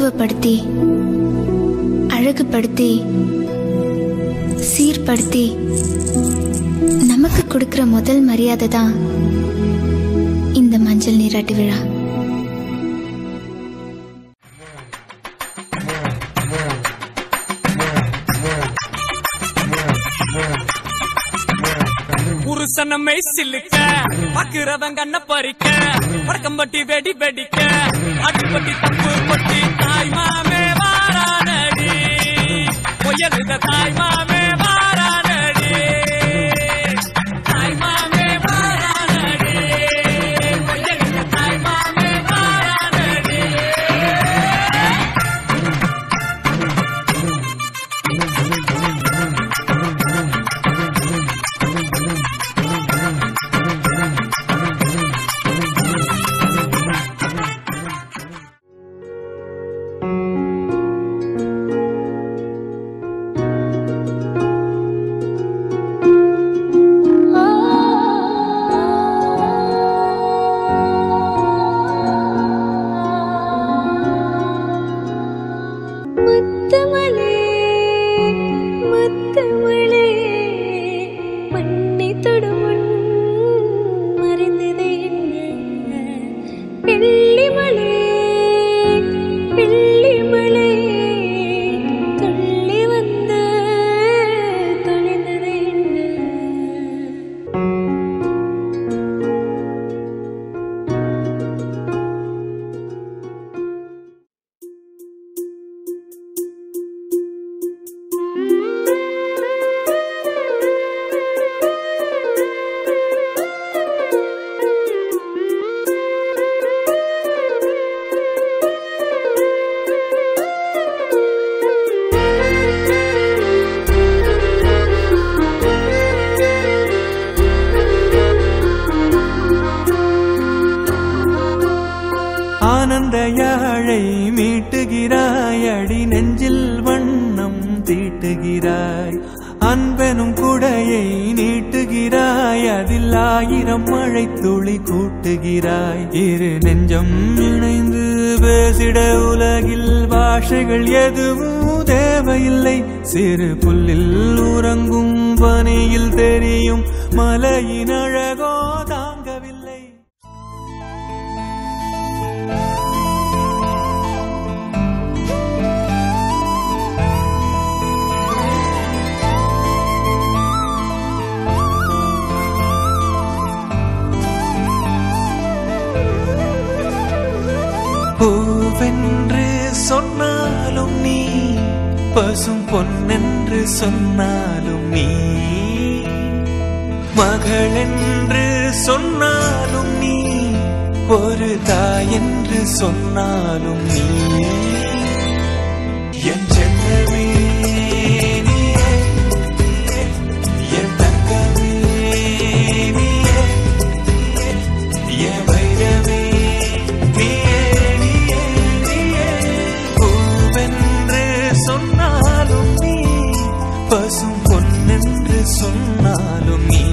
பக்குவப்படுத்தி அழகுபடுத்தி சீர்படுத்தி நமக்கு கொடுக்கிற முதல் மரியாதை தான் இந்த மஞ்சள் நீராட்டு விழா புருஷனமை சில்லுக்க பாக்குறவன் கண்ண பறிக்க வடக்கம்பட்டி வெடி வெடிக்க அடிப்பட்டி தப்பு பட்டி தாய் மாமே வாரானடி புயலுத தாய் மாமே வாரானடி தாய் மாமே வாரானடி புயலுத தாய் மாமே வாரானடி முத்தமலே முத்தமலே மண்ணை தொடுமுன் மறைந்தது என்ன வெள்ளிமலை வெள்ளிமலை துள்ளி வந்து தொலைந்தது என்ன ஆனந்த யாழை மீட்டுகிறாய் அடி நெஞ்சில் வண்ணம் தீட்டுகிறாய் அன்பெனும் குடையை நீட்டுகிறாய் அதில் ஆயிரம் மழை துளி கூட்டுகிறாய் இரு நெஞ்சம் இணைந்து பேசிட உலகில் பாஷைகள் எதுவும் தேவையில்லை சிறு புல்லில் உறங்கும் பனியில் தெரியும் மலையின் அழகோ தாங்கவில்லை பூவென்று சொன்னாலும் நீ பசும் பொன்னென்று சொன்னாலும் நீ மகளென்று சொன்னாலும் நீ ஒரு தாயென்று சொன்னாலும் நீ என் செல்லமே நீயே, என் தங்கமே நீயே, என் வைரமே நீயே, நீயே, நீயே. பூவென்று சொன்னாலும் நீ பசும் பொன்னென்று சொன்னாலும் நீ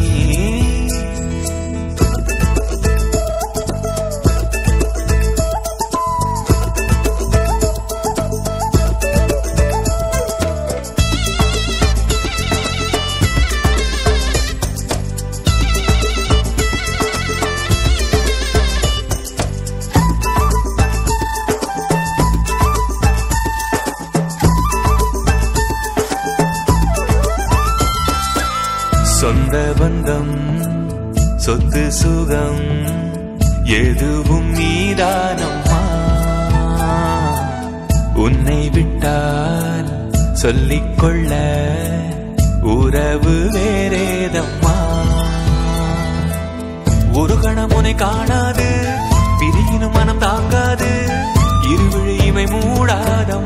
சொந்த பந்தம் சொத்து சுகம் எதுவும் நீதானம்மா உன்னை விட்டால் சொல்லிக்கொள்ள உறவு வேறேதம்மா ஒரு கணம் உன்னை காணாது பிரியினும் மனம் தாங்காது இருவிழி இமை மூடாதம்மா